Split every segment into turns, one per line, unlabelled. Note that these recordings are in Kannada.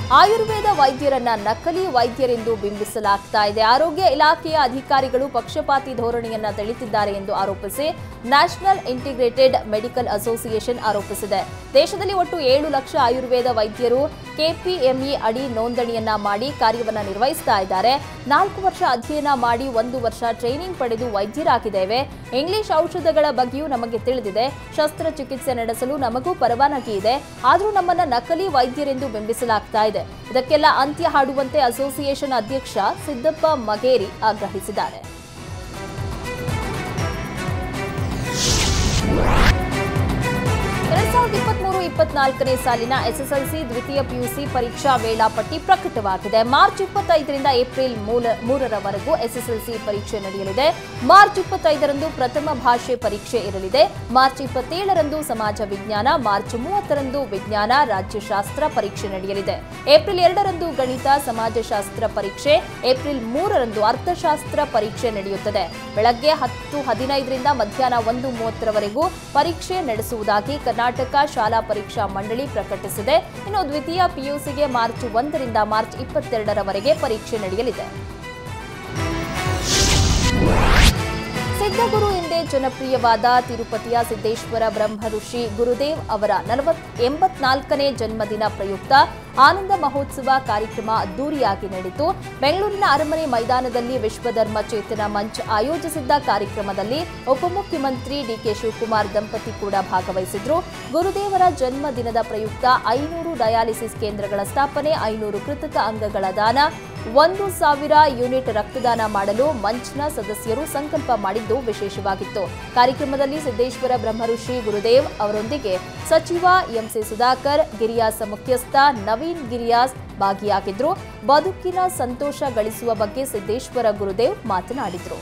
ಆಯುರ್ವೇದ ವೈದ್ಯರನ್ನ ನಕಲಿ ವೈದ್ಯರೆಂದು ಬಿಂಬಿಸಲಾಗ್ತಾ ಇದೆ ಆರೋಗ್ಯ ಇಲಾಖೆಯ ಅಧಿಕಾರಿಗಳು ಪಕ್ಷಪಾತಿ ಧೋರಣೆಯನ್ನ ತೆಳಿತಿದ್ದಾರೆ ಎಂದು ಆರೋಪಿಸಿ ನ್ಯಾಷನಲ್ ಇಂಟಿಗ್ರೇಟೆಡ್ ಮೆಡಿಕಲ್ ಅಸೋಸಿಯೇಷನ್ ಆರೋಪಿಸಿದೆ ದೇಶದಲ್ಲಿ ಒಟ್ಟು ಏಳು ಲಕ್ಷ ಆಯುರ್ವೇದ ವೈದ್ಯರು ಕೆಪಿಎಂಇ ಅಡಿ ನೋಂದಣಿಯನ್ನ ಮಾಡಿ ಕಾರ್ಯವನ್ನ ನಿರ್ವಹಿಸ್ತಾ ಇದ್ದಾರೆ ನಾಲ್ಕು ವರ್ಷ ಅಧ್ಯಯನ ಮಾಡಿ ಒಂದು ವರ್ಷ ಟ್ರೈನಿಂಗ್ ಪಡೆದು ವೈದ್ಯರಾಗಿದ್ದೇವೆ ಇಂಗ್ಲಿಷ್ ಔಷಧಗಳ ಬಗ್ಗೆಯೂ ನಮಗೆ ತಿಳಿದಿದೆ ಶಸ್ತ್ರಚಿಕಿತ್ಸೆ ನಡೆಸಲು ನಮಗೂ ಪರವಾನಗಿ ಇದೆ ಆದರೂ ನಮ್ಮನ್ನ ನಕಲಿ ವೈದ್ಯರೆಂದು ಬಿಂಬಿಸಲಾಗ್ತಾ ಇದೆ ಇದಕ್ಕೆಲ್ಲ ಅಂತ್ಯ ಹಾಡುವಂತೆ ಅಸೋಸಿಯೇಷನ್ ಅಧ್ಯಕ್ಷ ಸಿದ್ದಪ್ಪ ಮಗೇರಿ ಆಗ್ರಹಿಸಿದ್ದಾರೆ ಎರಡ್ ಸಾವಿರದ ಇಪ್ಪತ್ಮೂರು ಇಪ್ಪತ್ನಾಲ್ಕನೇ ಸಾಲಿನ ಎಸ್ಎಸ್ಎಲ್ಸಿ ದ್ವಿತೀಯ ಪಿಯುಸಿ ಪರೀಕ್ಷಾ ವೇಳಾಪಟ್ಟಿ ಪ್ರಕಟವಾಗಿದೆ ಮಾರ್ಚ್ ಇಪ್ಪತ್ತೈದರಿಂದ ಏಪ್ರಿಲ್ ಮೂಲ ಮೂರರವರೆಗೂ ಎಸ್ಎಸ್ಎಲ್ಸಿ ಪರೀಕ್ಷೆ ನಡೆಯಲಿದೆ ಮಾರ್ಚ್ ಇಪ್ಪತ್ತೈದರಂದು ಪ್ರಥಮ ಭಾಷೆ ಪರೀಕ್ಷೆ ಇರಲಿದೆ ಮಾರ್ಚ್ ಇಪ್ಪತ್ತೇಳರಂದು ಸಮಾಜ ವಿಜ್ಞಾನ ಮಾರ್ಚ್ ಮೂವತ್ತರಂದು ವಿಜ್ಞಾನ ರಾಜ್ಯಶಾಸ್ತ್ರ ಪರೀಕ್ಷೆ ನಡೆಯಲಿದೆ ಏಪ್ರಿಲ್ ಎರಡರಂದು ಗಣಿತ ಸಮಾಜಶಾಸ್ತ್ರ ಪರೀಕ್ಷೆ ಏಪ್ರಿಲ್ ಮೂರರಂದು ಅರ್ಥಶಾಸ್ತ್ರ ಪರೀಕ್ಷೆ ನಡೆಯುತ್ತದೆ ಬೆಳಗ್ಗೆ ಹತ್ತು ಹದಿನೈದರಿಂದ ಮಧ್ಯಾಹ್ನ ಒಂದು ಮೂವತ್ತರವರೆಗೂ ಪರೀಕ್ಷೆ ನಡೆಸುವುದಾಗಿ ಕರ್ನಾಟಕ ಶಾಲಾ ಪರೀಕ್ಷಾ ಮಂಡಳಿ ಪ್ರಕಟಿಸಿದೆ ಇನ್ನು ದ್ವಿತೀಯ ಪಿಯುಸಿಗೆ ಮಾರ್ಚ್ ಒಂದರಿಂದ ಮಾರ್ಚ್ ಇಪ್ಪತ್ತೆರಡರವರೆಗೆ ಪರೀಕ್ಷೆ ನಡೆಯಲಿದೆ ಸಿದ್ಧಗುರು ಎಂದೇ ಜನಪ್ರಿಯವಾದ ತಿರುಪತಿಯ ಸಿದ್ದೇಶ್ವರ ಬ್ರಹ್ಮ ಋಷಿ ಗುರುದೇವ್ ಅವರ ನಲವತ್ ಎಂಬತ್ನಾಲ್ಕನೇ ಜನ್ಮದಿನ ಪ್ರಯುಕ್ತ ಆನಂದ ಮಹೋತ್ಸವ ಕಾರ್ಯಕ್ರಮ ಅದ್ದೂರಿಯಾಗಿ ನಡೆಯಿತು ಬೆಂಗಳೂರಿನ ಅರಮನೆ ಮೈದಾನದಲ್ಲಿ ವಿಶ್ವಧರ್ಮ ಚೇತನ ಮಂಚ್ ಆಯೋಜಿಸಿದ್ದ ಕಾರ್ಯಕ್ರಮದಲ್ಲಿ ಉಪಮುಖ್ಯಮಂತ್ರಿ ಡಿಕೆ ಶಿವಕುಮಾರ್ ದಂಪತಿ ಕೂಡ ಭಾಗವಹಿಸಿದ್ರು ಗುರುದೇವರ ಜನ್ಮದಿನದ ಪ್ರಯುಕ್ತ ಐನೂರು ಡಯಾಲಿಸಿಸ್ ಕೇಂದ್ರಗಳ ಸ್ಥಾಪನೆ ಐನೂರು ಕೃತಕ ಅಂಗಗಳ ದಾನ ಒಂದು ಸಾವಿರ ಯೂನಿಟ್ ರಕ್ತದಾನ ಮಾಡಲು ಮಂಚ್ನ ಸದಸ್ಯರು ಸಂಕಲ್ಪ ಮಾಡಿದ್ದು ವಿಶೇಷವಾಗಿತ್ತು ಕಾರ್ಯಕ್ರಮದಲ್ಲಿ ಸಿದ್ದೇಶ್ವರ ಬ್ರಹ್ಮಋಷಿ ಗುರುದೇವ್ ಅವರೊಂದಿಗೆ ಸಚಿವ ಎಂಸಿ ಸುಧಾಕರ್ ಗಿರಿಯಾಸ್ ಮುಖ್ಯಸ್ಥ ನವೀನ್ ಗಿರಿಯಾಸ್ ಭಾಗಿಯಾಗಿದ್ರು ಬದುಕಿನ ಸಂತೋಷ ಗಳಿಸುವ ಬಗ್ಗೆ ಸಿದ್ದೇಶ್ವರ ಗುರುದೇವ್ ಮಾತನಾಡಿದರು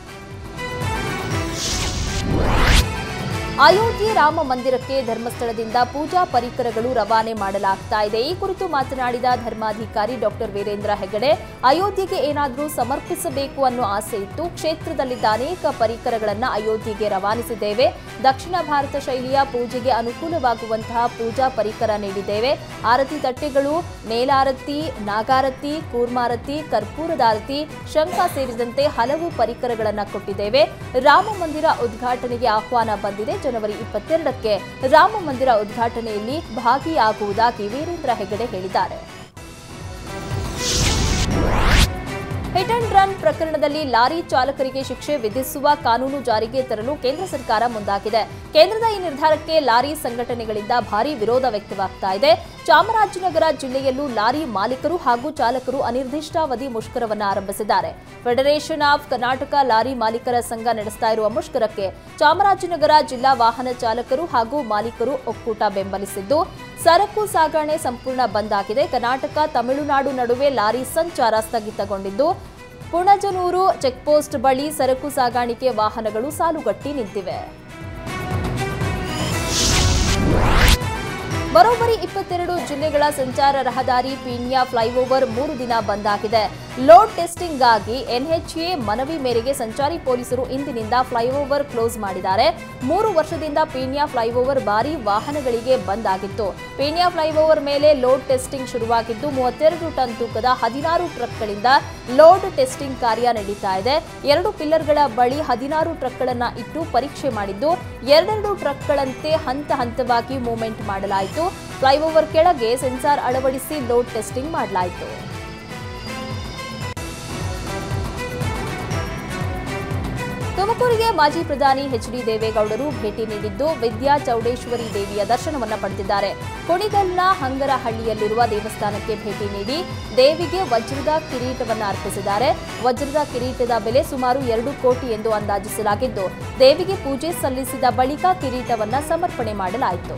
ಅಯೋಧ್ಯೆ ರಾಮ ಮಂದಿರಕ್ಕೆ ಧರ್ಮಸ್ಥಳದಿಂದ ಪೂಜಾ ಪರಿಕರಗಳು ರವಾನೆ ಮಾಡಲಾಗ್ತಾ ಇದೆ ಈ ಕುರಿತು ಮಾತನಾಡಿದ ಧರ್ಮಾಧಿಕಾರಿ ಡಾಕ್ಟರ್ ವೀರೇಂದ್ರ ಹೆಗಡೆ ಅಯೋಧ್ಯೆಗೆ ಏನಾದರೂ ಸಮರ್ಪಿಸಬೇಕು ಅನ್ನೋ ಆಸೆ ಇತ್ತು ಕ್ಷೇತ್ರದಲ್ಲಿದ್ದ ಅನೇಕ ಪರಿಕರಗಳನ್ನು ಅಯೋಧ್ಯೆಗೆ ರವಾನಿಸಿದ್ದೇವೆ ದಕ್ಷಿಣ ಭಾರತ ಶೈಲಿಯ ಪೂಜೆಗೆ ಅನುಕೂಲವಾಗುವಂತಹ ಪೂಜಾ ಪರಿಕರ ನೀಡಿದ್ದೇವೆ ಆರತಿ ತಟ್ಟೆಗಳು ನೇಲಾರತಿ ನಾಗಾರತಿ ಕೂರ್ಮಾರತಿ ಕರ್ಪೂರದಾರತಿ ಶಂಖ ಸೇರಿದಂತೆ ಹಲವು ಪರಿಕರಗಳನ್ನು ಕೊಟ್ಟಿದ್ದೇವೆ ರಾಮ ಮಂದಿರ ಉದ್ಘಾಟನೆಗೆ ಆಹ್ವಾನ ಬಂದಿದೆ ಜನವರಿ ಇಪ್ಪತ್ತೆರಡಕ್ಕೆ ರಾಮ ಮಂದಿರ ಉದ್ಘಾಟನೆಯಲ್ಲಿ ಭಾಗಿಯಾಗುವುದಾಗಿ ವೀರೇಂದ್ರ ಹೆಗಡೆ ಹೇಳಿದ್ದಾರೆ ಹಿಟ್ ಅಂಡ್ ರನ್ ಪ್ರಕರಣದಲ್ಲಿ ಲಾರಿ ಚಾಲಕರಿಗೆ ಶಿಕ್ಷೆ ವಿಧಿಸುವ ಕಾನೂನು ಜಾರಿಗೆ ತರಲು ಕೇಂದ್ರ ಸರ್ಕಾರ ಮುಂದಾಗಿದೆ ಕೇಂದ್ರದ ಈ ನಿರ್ಧಾರಕ್ಕೆ ಲಾರಿ ಸಂಘಟನೆಗಳಿಂದ ಭಾರೀ ವಿರೋಧ ವ್ಯಕ್ತವಾಗ್ತಾ ಇದೆ ಚಾಮರಾಜನಗರ ಜಿಲ್ಲೆಯಲ್ಲೂ ಲಾರಿ ಮಾಲೀಕರು ಹಾಗೂ ಚಾಲಕರು ಅನಿರ್ದಿಷ್ಟಾವಧಿ ಮುಷ್ಕರವನ್ನು ಆರಂಭಿಸಿದ್ದಾರೆ ಫೆಡರೇಷನ್ ಆಫ್ ಕರ್ನಾಟಕ ಲಾರಿ ಮಾಲೀಕರ ಸಂಘ ನಡೆಸ್ತಾ ಇರುವ ಮುಷ್ಕರಕ್ಕೆ ಚಾಮರಾಜನಗರ ಜಿಲ್ಲಾ ವಾಹನ ಚಾಲಕರು ಹಾಗೂ ಮಾಲೀಕರು ಒಕ್ಕೂಟ ಬೆಂಬಲಿಸಿದ್ದು ಸರಕು ಸಾಗಣೆ ಸಂಪೂರ್ಣ ಬಂದ್ ಆಗಿದೆ ಕರ್ನಾಟಕ ತಮಿಳುನಾಡು ನಡುವೆ ಲಾರಿ ಸಂಚಾರ ಸ್ಥಗಿತಗೊಂಡಿದ್ದು ಪುಣಜನೂರು ಚೆಕ್ಪೋಸ್ಟ್ ಬಳಿ ಸರಕು ಸಾಗಾಣಿಕೆ ವಾಹನಗಳು ಸಾಲುಗಟ್ಟಿ ನಿಂತಿವೆ ಬರೋಬ್ಬರಿ ಇಪ್ಪತ್ತೆರಡು ಜಿಲ್ಲೆಗಳ ಸಂಚಾರ ರಹದಾರಿ ಪೀಣ್ಯ ಫ್ಲೈಓವರ್ ಮೂರು ದಿನ ಬಂದ್ ಆಗಿದೆ ಲೋಡ್ ಟೆಸ್ಟಿಂಗ್ಗಾಗಿ ಎನ್ಎಚ್ಎ ಮನವಿ ಮೇರೆಗೆ ಸಂಚಾರಿ ಪೊಲೀಸರು ಇಂದಿನಿಂದ ಫ್ಲೈಓವರ್ ಕ್ಲೋಸ್ ಮಾಡಿದ್ದಾರೆ ಮೂರು ವರ್ಷದಿಂದ ಪೀಣ್ಯ ಫ್ಲೈಓವರ್ ಭಾರಿ ವಾಹನಗಳಿಗೆ ಬಂದ್ ಆಗಿತ್ತು ಪೀಣ್ಯ ಫ್ಲೈಓವರ್ ಮೇಲೆ ಲೋಡ್ ಟೆಸ್ಟಿಂಗ್ ಶುರುವಾಗಿದ್ದು ಮೂವತ್ತೆರಡು ಟನ್ ತೂಕದ ಹದಿನಾರು ಟ್ರಕ್ಗಳಿಂದ ಲೋಡ್ ಟೆಸ್ಟಿಂಗ್ ಕಾರ್ಯ ನಡೀತಾ ಇದೆ ಎರಡು ಪಿಲ್ಲರ್ಗಳ ಬಳಿ ಹದಿನಾರು ಟ್ರಕ್ಗಳನ್ನು ಇಟ್ಟು ಪರೀಕ್ಷೆ ಮಾಡಿದ್ದು ಎರಡೆರಡು ಟ್ರಕ್ಗಳಂತೆ ಹಂತ ಹಂತವಾಗಿ ಮೂವ್ಮೆಂಟ್ ಮಾಡಲಾಯಿತು ಫ್ಲೈಓವರ್ ಕೆಳಗೆ ಸೆನ್ಸಾರ್ ಅಳವಡಿಸಿ ಲೋಡ್ ಟೆಸ್ಟಿಂಗ್ ಮಾಡಲಾಯಿತು ತುಮಕೂರಿಗೆ ಮಾಜಿ ಪ್ರಧಾನಿ ಎಚ್ ಡಿ ದೇವೇಗೌಡರು ಭೇಟಿ ನೀಡಿದ್ದು ವಿದ್ಯಾ ಚೌಡೇಶ್ವರಿ ದೇವಿಯ ದರ್ಶನವನ್ನ ಪಡೆದಿದ್ದಾರೆ ಕುಣಿಗಲ್ನ ಹಂಗರಹಳ್ಳಿಯಲ್ಲಿರುವ ದೇವಸ್ಥಾನಕ್ಕೆ ಭೇಟಿ ನೀಡಿ ದೇವಿಗೆ ವಜ್ರದ ಕಿರೀಟವನ್ನು ಅರ್ಪಿಸಿದ್ದಾರೆ ವಜ್ರದ ಕಿರೀಟದ ಬೆಲೆ ಸುಮಾರು ಎರಡು ಕೋಟಿ ಎಂದು ಅಂದಾಜಿಸಲಾಗಿದ್ದು ದೇವಿಗೆ ಪೂಜೆ ಸಲ್ಲಿಸಿದ ಬಳಿಕ ಕಿರೀಟವನ್ನ ಸಮರ್ಪಣೆ ಮಾಡಲಾಯಿತು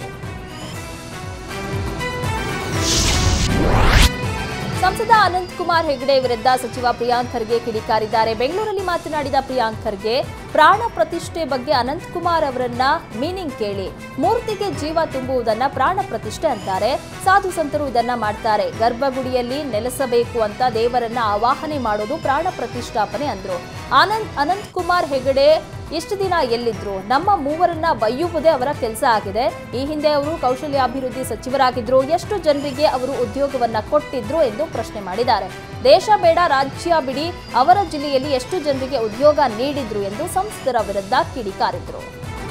ಸಂಸದ ಅನಂತ್ ಕುಮಾರ್ ಹೆಗಡೆ ವಿರುದ್ಧ ಸಚಿವ ಪ್ರಿಯಾಂಕ್ ಖರ್ಗೆ ಕಿಡಿಕಾರಿದ್ದಾರೆ ಬೆಂಗಳೂರಲ್ಲಿ ಮಾತನಾಡಿದ ಪ್ರಿಯಾಂಕ್ ಖರ್ಗೆ ಪ್ರಾಣ ಪ್ರತಿಷ್ಠೆ ಬಗ್ಗೆ ಅನಂತ್ ಕುಮಾರ್ ಅವರನ್ನ ಮೀನಿಂಗ್ ಕೇಳಿ ಮೂರ್ತಿಗೆ ಜೀವ ತುಂಬುವುದನ್ನ ಪ್ರಾಣ ಪ್ರತಿಷ್ಠೆ ಅಂತಾರೆ ಸಾಧು ಸಂತರು ಇದನ್ನ ಮಾಡ್ತಾರೆ ಗರ್ಭಗುಡಿಯಲ್ಲಿ ನೆಲೆಸಬೇಕು ಅಂತ ದೇವರನ್ನ ಆವಾಹನೆ ಮಾಡೋದು ಪ್ರಾಣ ಪ್ರತಿಷ್ಠಾಪನೆ ಅಂದ್ರು ಆನಂದ್ ಅನಂತ್ ಕುಮಾರ್ ಹೆಗಡೆ ಎಷ್ಟು ದಿನ ಎಲ್ಲಿದ್ರು ನಮ್ಮ ಮೂವರನ್ನ ಬೈಯುವುದೇ ಅವರ ಕೆಲಸ ಆಗಿದೆ ಈ ಹಿಂದೆ ಅವರು ಕೌಶಲ್ಯಾಭಿವೃದ್ಧಿ ಸಚಿವರಾಗಿದ್ರು ಎಷ್ಟು ಜನರಿಗೆ ಅವರು ಉದ್ಯೋಗವನ್ನ ಕೊಟ್ಟಿದ್ರು ಎಂದು ಪ್ರಶ್ನೆ ಮಾಡಿದ್ದಾರೆ ದೇಶ ಬೇಡ ರಾಜ್ಯ ಬಿಡಿ ಅವರ ಜಿಲ್ಲೆಯಲ್ಲಿ ಎಷ್ಟು ಜನರಿಗೆ ಉದ್ಯೋಗ ನೀಡಿದ್ರು ಎಂದು ಸಂಸದರ ವಿರುದ್ಧ ಕಿಡಿಕಾರಿದ್ರು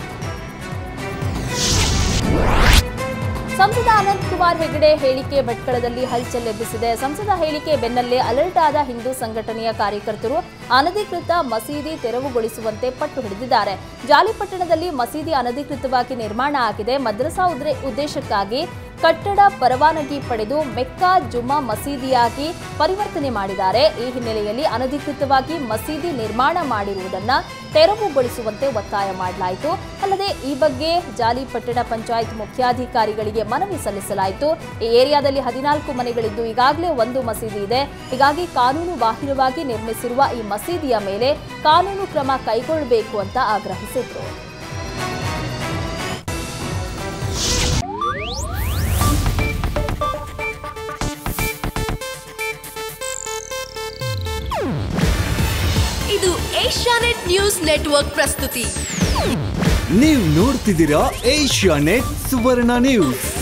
ಸಂಸದ ಅನಂತ್ ಕುಮಾರ್ ಹೆಗಡೆ ಹೇಳಿಕೆ ಭಟ್ಕಳದಲ್ಲಿ ಹಲ್ಚಲ್ ಎಬ್ಬಿಸಿದೆ ಸಂಸದ ಹೇಳಿಕೆ ಬೆನ್ನಲ್ಲೇ ಅಲರ್ಟ್ ಆದ ಹಿಂದೂ ಸಂಘಟನೆಯ ಕಾರ್ಯಕರ್ತರು ಅನಧಿಕೃತ ಮಸೀದಿ ತೆರವುಗೊಳಿಸುವಂತೆ ಪಟ್ಟು ಹಿಡಿದಿದ್ದಾರೆ ಜಾಲಿಪಟ್ಟಣದಲ್ಲಿ ಮಸೀದಿ ಅನಧಿಕೃತವಾಗಿ ನಿರ್ಮಾಣ ಆಗಿದೆ ಮದ್ರಸಾ ಉದ್ರೆ- ಉದ್ದೇಶಕ್ಕಾಗಿ ಕಟ್ಟಡ ಪರವಾನಗಿ ಪಡೆದು ಮೆಕ್ಕಾ ಜುಮ್ಮಾ ಮಸೀದಿಯಾಗಿ ಪರಿವರ್ತನೆ ಮಾಡಿದ್ದಾರೆ ಈ ಹಿನ್ನೆಲೆಯಲ್ಲಿ ಅನಧಿಕೃತವಾಗಿ ಮಸೀದಿ ನಿರ್ಮಾಣ ಮಾಡಿರುವುದನ್ನ ತೆರವುಗೊಳಿಸುವಂತೆ ಒತ್ತಾಯ ಮಾಡಲಾಯಿತು ಅಲ್ಲದೆ ಈ ಬಗ್ಗೆ ಜಾಲಿಪಟ್ಟಣ ಪಂಚಾಯತ್ ಮುಖ್ಯಾಧಿಕಾರಿಗಳಿಗೆ ಮನವಿ ಸಲ್ಲಿಸಲಾಯಿತು ಈ ಏರಿಯಾದಲ್ಲಿ ಹದಿನಾಲ್ಕು ಮನೆಗಳಿದ್ದು ಈಗಾಗಲೇ ಒಂದು ಮಸೀದಿ ಇದೆ ಹೀಗಾಗಿ ಕಾನೂನು ಬಾಹಿರವಾಗಿ ನಿರ್ಮಿಸಿರುವ ಈ ಮಸೀದಿಯ ಮೇಲೆ ಕಾನೂನು ಕ್ರಮ ಕೈಗೊಳ್ಳಬೇಕು ಅಂತ ಆಗ್ರಹಿಸಿದ್ರು
ಇದು ಏಷ್ಯಾನೆಟ್ ನ್ಯೂಸ್ ನೆಟ್ವರ್ಕ್ ಪ್ರಸ್ತುತಿ
ನೀವು ನೋಡ್ತಿದ್ದೀರಾ ಏಷ್ಯಾ ನೆಟ್ ಸುವರ್ಣ ನ್ಯೂಸ್